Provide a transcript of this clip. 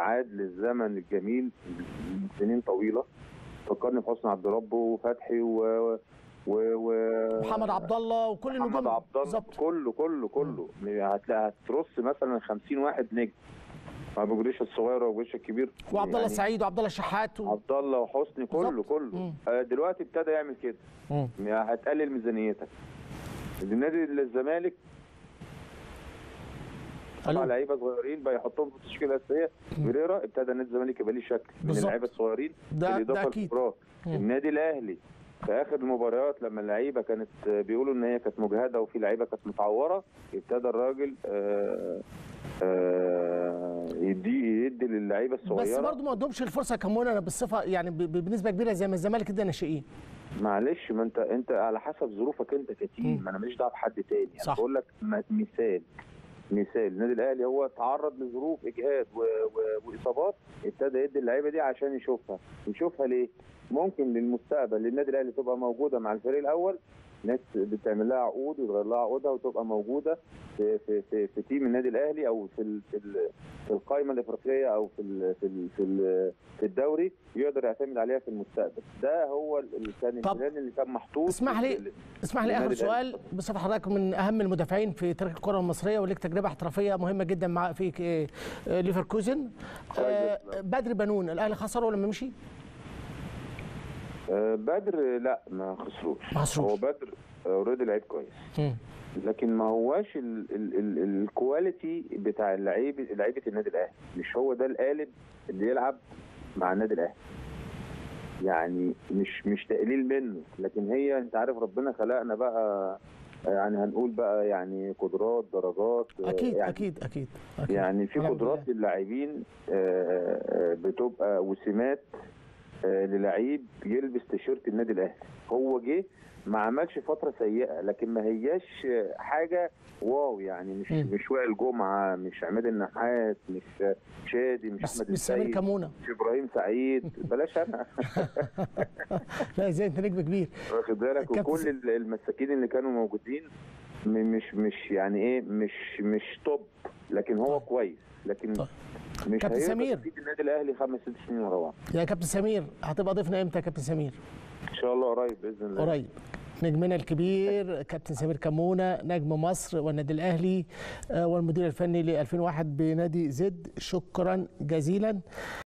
عاد للزمن الجميل من سنين طويله فكرني بحسن عبد ربه وفتحي و و و محمد عبد الله وكل النجوم محمد عبد الله بالظبط كله كله كله هتلاقي هترص مثلا 50 واحد نجم ما بيجريش الصغير وما بيجريش الكبير وعبد الله يعني السعيد وعبد الله الشحات و... عبد الله وحسني كله بالظبط. كله مم. آه، دلوقتي ابتدى يعمل كده مم. يعني هتقلل ميزانيتك النادي الزمالك طبعا ألو. لعيبه صغيرين بقى يحطهم في التشكيله الاساسيه فيريرا ابتدى النادي الزمالك يبقى ليه شكل من بالظبط. اللعيبه الصغيرين ده- ده بالاضافه أكيد. للكبار مم. النادي الاهلي في اخر المباريات لما اللعيبه كانت آه، بيقولوا ان هي كانت مجهده وفي لعيبه كانت متعوره ابتدى الراجل آه، آه، يدي يدي للعيبه الصغيره بس برضه ما ادهمش الفرصه كمونه بالصفه يعني ب- ب- بنسبه كبيره زي ما الزمالك كده ناشئين معلش ما انت انت على حسب ظروفك انت كتيم مم. ما انا ماليش دعوه بحد تاني صح. انا بقول لك م- مثال مثال النادي الاهلي هو تعرض لظروف اجهاد و... و... واصابات ابتدى يدي اللعيبه دي عشان يشوفها يشوفها ليه ممكن للمستقبل للنادي الاهلي تبقى موجوده مع الفريق الاول ناس بتعمل لها عقود ويتغير لها عقودها وتبقى موجوده في في في, في تيم النادي الاهلي او في ال... في, ال... في القائمه الافريقيه او في ال... في ال... في, ال... في الدوري يقدر يعتمد عليها في المستقبل ده هو اللي كان طب البلان اللي كان محطوط اسمح لي في- اسمح لي اخر النادي سؤال بصفه حضرتك من اهم المدافعين في تاريخ الكره المصريه وليك تجربه احترافيه مهمه جدا مع في آه، آه، ليفركوزن آه، بدر بنون الاهلي خسره لما مشي آه، بدر لا ما خسروش ما خسروش. هو بدر اوريدي لعيب كويس مم. لكن ما هواش ال- ال- ال- الكواليتي بتاع اللعيب لعيبه النادي الاهلي مش هو ده القالب اللي يلعب مع النادي الاهلي يعني مش مش تقليل منه لكن هي انت عارف ربنا خلقنا بقى يعني هنقول بقى يعني قدرات درجات آه، اكيد يعني اكيد اكيد اكيد يعني في الحمد قدرات لله. للاعبين آه، آه، بتبقى وسمات آه، للعيب يلبس تيشيرت النادي الاهلي هو جه ما عملش فتره سيئه لكن ما هياش آه، حاجه واو يعني مش مم. مش وائل جمعه مش عماد النحاس مش آه، شادي مش بس احمد مش سمير السيد كمونه مش ابراهيم سعيد بلاش انا لا ازاي انت نجم كبير واخد بالك كابتن وكل ال- المساكين اللي كانوا موجودين م- مش مش يعني ايه مش مش توب لكن هو طيب. كويس لكن طيب. مش كابتن هيقدر سمير. يفيد النادي الاهلي خمس ست سنين ورا بعض يا كابتن سمير هتبقى ضيفنا امتى يا كابتن سمير ان شاء الله قريب باذن الله قريب نجمنا الكبير كابتن سمير كمونه نجم مصر والنادي الاهلي آه، والمدير الفني ل 2001 بنادي زد شكرا جزيلا